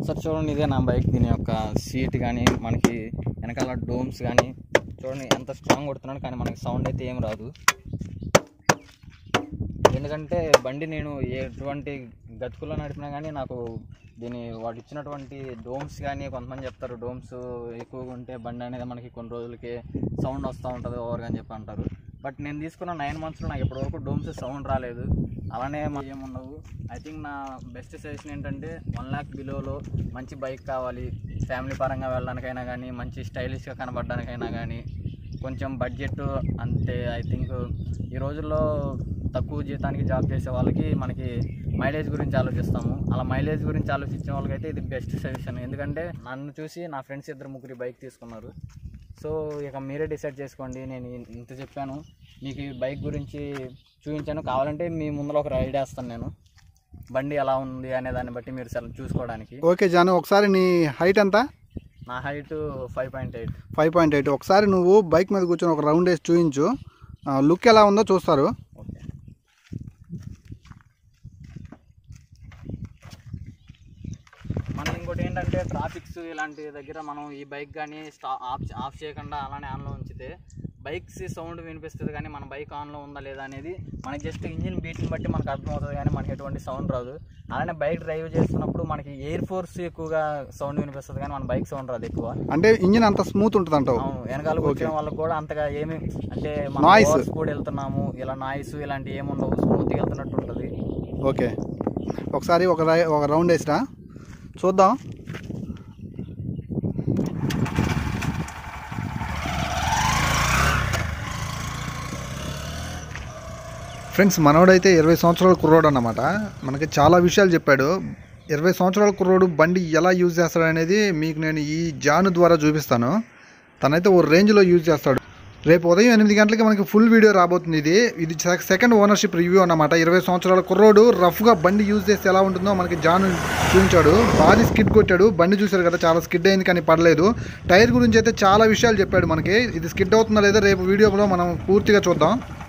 Sir చూడండి ఇదే నా బైక్ దీని యొక్క సీట్ కానీ మనకి వెనకాల డోమ్స్ కానీ చూడండి ఎంత స్ట్రాంగ్ కొడుతున్నాడు కానీ మనకి సౌండ్ అయితే ఏం రాదు ఎందుకంటే బండి నేను ఎటువంటి గతుకుల్లో నడిపినా కానీ నాకు దీని వాడు ఇచ్చినటువంటి డోమ్స్ కానీ కొంతమంది చెప్తారు డోమ్స్ ఎక్కువగా ఉంటే బండి అనేది మనకి కొన్ని రోజులకి సౌండ్ వస్తూ ఉంటుంది ఓవర్గా అని చెప్పి అంటారు బట్ నేను తీసుకున్న నైన్ మంత్స్లో నాకు ఇప్పటివరకు డోమ్స్ సౌండ్ రాలేదు అలానే మా- ఏముండవు ఐ థింక్ నా బెస్ట్ సజెషన్ ఏంటంటే వన్ ల్యాక్ బిలోలో మంచి బైక్ కావాలి ఫ్యామిలీ పరంగా వెళ్ళడానికైనా కానీ మంచి స్టైలిష్గా కనబడడానికైనా కానీ కొంచెం బడ్జెట్ అంతే ఐ థింక్ ఈ రోజుల్లో తక్కువ జీతానికి జాబ్ చేసే వాళ్ళకి మనకి మైలేజ్ గురించి ఆలోచిస్తాము అలా మైలేజ్ గురించి ఆలోచించే వాళ్ళకైతే ఇది బెస్ట్ సజెషన్ ఎందుకంటే నన్ను చూసి నా ఫ్రెండ్స్ ఇద్దరు ముగ్గురు బైక్ తీసుకున్నారు సో ఇక మీరే డిసైడ్ చేసుకోండి నేను ఇంత చెప్పాను మీకు ఈ బైక్ గురించి చూపించాను కావాలంటే మీ ముందర ఒక రైడ్ వేస్తాను నేను బండి ఎలా ఉంది అనే దాన్ని బట్టి మీరు సెల- చూసుకోవడానికి ఓకే జాను ఒకసారి నీ హైట్ ఎంత నా height five point eight five point eight ఒకసారి నువ్వు బైక్ మీద కూర్చొని ఒక రౌండ్ వేసి చూపించు ఆ, లుక్ ఎలా ఉందో చూస్తారు ఓకే మనం ఇంకోటి ఏంటంటే ట్రాఫిక్స్ ఇలాంటి దగ్గర మనం ఈ బైక్ కానీ స్టా ఆఫ్ ఆఫ్ చేయకుండా అలానే ఆన్లో ఉంచితే బైక్స్ సౌండ్ వినిపిస్తుంది కానీ మన బైక్ ఆన్లో ఉందా లేదా అనేది మనకి జస్ట్ ఇంజిన్ బీట్ని బట్టి మనకు అర్థమవుతుంది కానీ మనకి ఎటువంటి సౌండ్ రాదు అలానే బైక్ డ్రైవ్ చేస్తున్నప్పుడు మనకి ఎయిర్ ఫోర్స్ ఎక్కువగా సౌండ్ వినిపిస్తుంది కానీ మన బైక్ సౌండ్ రాదు ఎక్కువ అంటే ఇంజిన్ అంత స్మూత్ ఉంటుంది అంటావు అవును వెనకాల వచ్చిన వాళ్ళకి కూడా అంతగా ఏమి అంటే మనం Noise. ఓవర్ స్పీడ్ వెళ్తున్నాము ఇలా నాయిస్ ఇలాంటి ఏమి ఉండవు స్మూత్గా వెళ్తున్నట్టు ఉంటుంది ఓకే ఒకసారి ఒక రై ఒక రౌండ్ వేసిరా చూద్దాం ఫ్రెండ్స్ మనోడైతే ఇరవై సంవత్సరాల కుర్రోడు అన్నమాట మనకి చాలా విషయాలు చెప్పాడు ఇరవై సంవత్సరాల కుర్రోడు బండి ఎలా యూజ్ చేస్తాడు అనేది మీకు నేను ఈ జాను ద్వారా చూపిస్తాను తనైతే ఓ రేంజ్లో యూజ్ చేస్తాడు రేపు ఉదయం ఎనిమిది గంటలకి మనకి ఫుల్ వీడియో రాబోతుంది ఇది ఇది సె- సెకండ్ ఓనర్షిప్ రివ్యూ అన్నమాట ఇరవై సంవత్సరాల కుర్రోడు రఫ్గా బండి యూజ్ చేస్తే ఎలా ఉంటుందో మనకి జాను చూపించాడు భారీ స్కిడ్ కొట్టాడు బండి చూశారు కదా చాలా స్కిడ్ అయింది కానీ పడలేదు టైర్ గురించి అయితే చాలా విషయాలు చెప్పాడు మనకి ఇది స్కిడ్ అవుతుందా లేదా రేపు వీడియోలో మనం పూర్తిగా చూద్దాం